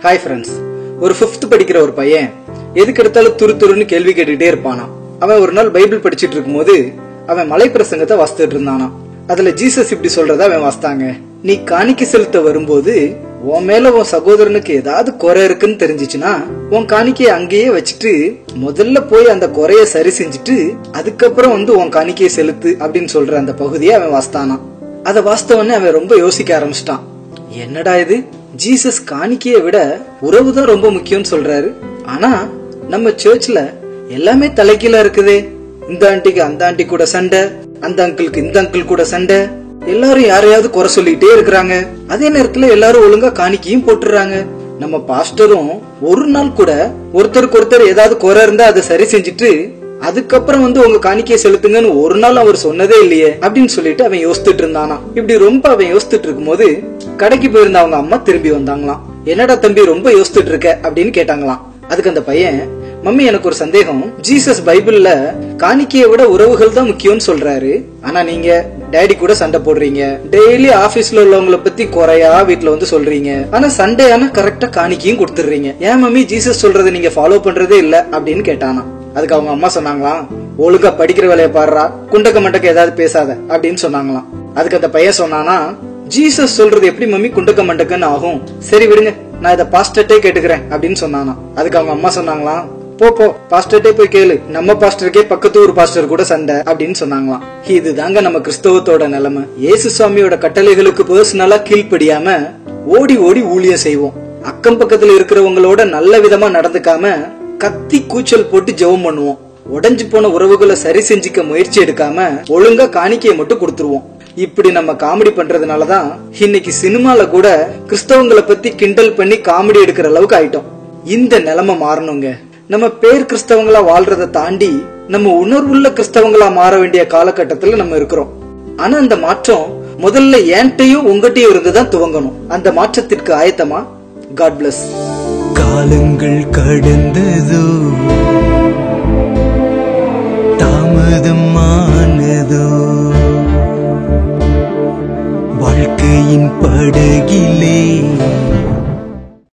hi friends ஒரு fifth படிக்கிற ஒரு பையன் எதுக்கு எடுத்தாலும் துரு துருன்னு கேள்வி கேட்டுக்கிட்டே இருப்பானா அவன் ஒரு நாள் பைபிள் படிச்சிட்டு இருக்கும்போது அவன் மலை பிரசங்கத்தை வாசித்துட்டு இருந்தானா அதுல ஜீசஸ் இப்படி சொல்றத அவன் வாசித்தாங்க நீ காணிக்கை செலுத்த வரும்போது உன் மேல உன் சகோதரனுக்கு ஏதாவது குறை இருக்குன்னு தெரிஞ்சிச்சுன்னா உன் காணிக்கையை அங்கேயே வச்சுட்டு முதல்ல போய் அந்த குறைய சரி செஞ்சுட்டு அதுக்கப்புறம் வந்து உன் காணிக்கையை செலுத்து அப்படின்னு சொல்ற அந்த பகுதியை அவன் வாசித்தானா அதை வாஸ்தவனே அவன் ரொம்ப யோசிக்க ஆரம்பிச்சிட்டான் என்னடா இது ஜீசஸ் காணிக்கையை விட உறவு தான் ரொம்ப முக்கியம்னு சொல்றாரு ஆனா நம்ம சர்ச்ல எல்லாமே தலைகீழா இருக்குதே இந்த ஆண்டிக்கு அந்த ஆண்டி கூட சண்டை அந்த அங்கிளுக்கு இந்த அங்கிள் கூட சண்டை எல்லாரும் யாரையாவது குறை சொல்லிட்டே இருக்கிறாங்க அதே நேரத்துல எல்லாரும் ஒழுங்கா காணிக்கையும் போட்டுறாங்க நம்ம பாஸ்டரும் ஒரு நாள் கூட ஒருத்தருக்கு ஒருத்தர் ஏதாவது குறை இருந்தா அதை சரி செஞ்சுட்டு அதுக்கப்புறம் வந்து உங்க காணிக்கையை செலுத்துங்கன்னு ஒரு நாள் அவர் சொன்னதே இல்லையே அப்படின்னு சொல்லிட்டு அவன் யோசித்துட்டு இருந்தானா இப்படி ரொம்ப அவன் யோசித்துட்டு இருக்கும்போது கடைக்கு போயிருந்த அவங்க அம்மா திரும்பி வந்தாங்களாம் என்னடா தம்பி ரொம்ப யோசித்துட்டு இருக்க அப்படின்னு கேட்டாங்களாம் அதுக்கு அந்த பையன் மம்மி எனக்கு ஒரு சந்தேகம் ஜீசஸ் பைபிள்ல காணிக்கையை விட உறவுகள் தான் முக்கியம்னு சொல்றாரு ஆனா நீங்க டேடி கூட சண்டை போடுறீங்க டெய்லி ஆபீஸ்ல உள்ளவங்கள பத்தி குறையா வீட்ல வந்து சொல்றீங்க ஆனா சண்டே ஆனா கரெக்டா காணிக்கையும் கொடுத்துடுறீங்க ஏன் மம்மி ஜீசஸ் சொல்றதை நீங்க ஃபாலோ பண்றதே இல்ல அப்படின்னு கேட்டானா அதுக்கு அவங்க அம்மா சொன்னாங்களாம் ஒழுங்கா படிக்கிற வேலையை பாடுறா குண்டக்க மண்டக்க ஏதாவது பேசாத அப்படின்னு சொன்னாங்களாம் அதுக்கு அந்த பையன் சொன்னானா ஜீசஸ் சொல்றது எப்படி மம்மி குண்டக்க மண்டக்கன்னு ஆகும் சரி விடுங்க நான் இதை பாஸ்டர்ட்டே கேட்டுக்கிறேன் அப்படின்னு சொன்னானா அதுக்கு அவங்க அம்மா சொன்னாங்களாம் போ போ பாஸ்டர்ட்டே போய் கேளு நம்ம பாஸ்டருக்கே பக்கத்து ஊர் பாஸ்டர் கூட சண்டை அப்படின்னு சொன்னாங்களாம் இதுதாங்க நம்ம கிறிஸ்தவத்தோட நிலைமை இயேசு சுவாமியோட கட்டளைகளுக்கு பர்சனலா கீழ்ப்படியாம ஓடி ஓடி ஊழியம் செய்வோம் அக்கம் பக்கத்துல இருக்கிறவங்களோட நல்ல விதமா நடந்துக்காம கத்தி கூச்சல் போட்டு ஜெபம் பண்ணுவோம் உடைஞ்சு போன உறவுகளை சரி செஞ்சுக்க முயற்சி எடுக்காம ஒழுங்கா காணிக்கையை மட்டும் கொடுத்துருவோம் இப்படி நம்ம காமெடி பண்றதுனாலதான் இன்னைக்கு சினிமால கூட கிறிஸ்தவங்களை பத்தி கிண்டல் பண்ணி காமெடி எடுக்கிற அளவுக்கு ஆயிட்டோம் இந்த நிலைமை மாறணுங்க நம்ம பேர் கிறிஸ்தவங்களா வாழ்றதை தாண்டி நம்ம உணர்வுள்ள கிறிஸ்தவங்களா மாற வேண்டிய காலகட்டத்துல நம்ம இருக்கிறோம் ஆனா அந்த மாற்றம் முதல்ல என்கிட்டயும் உங்ககிட்டயும் இருந்துதான் துவங்கணும் அந்த மாற்றத்திற்கு ஆயத்தமா காட் பிளஸ் காலங்கள் கடந்ததோ தாமதம்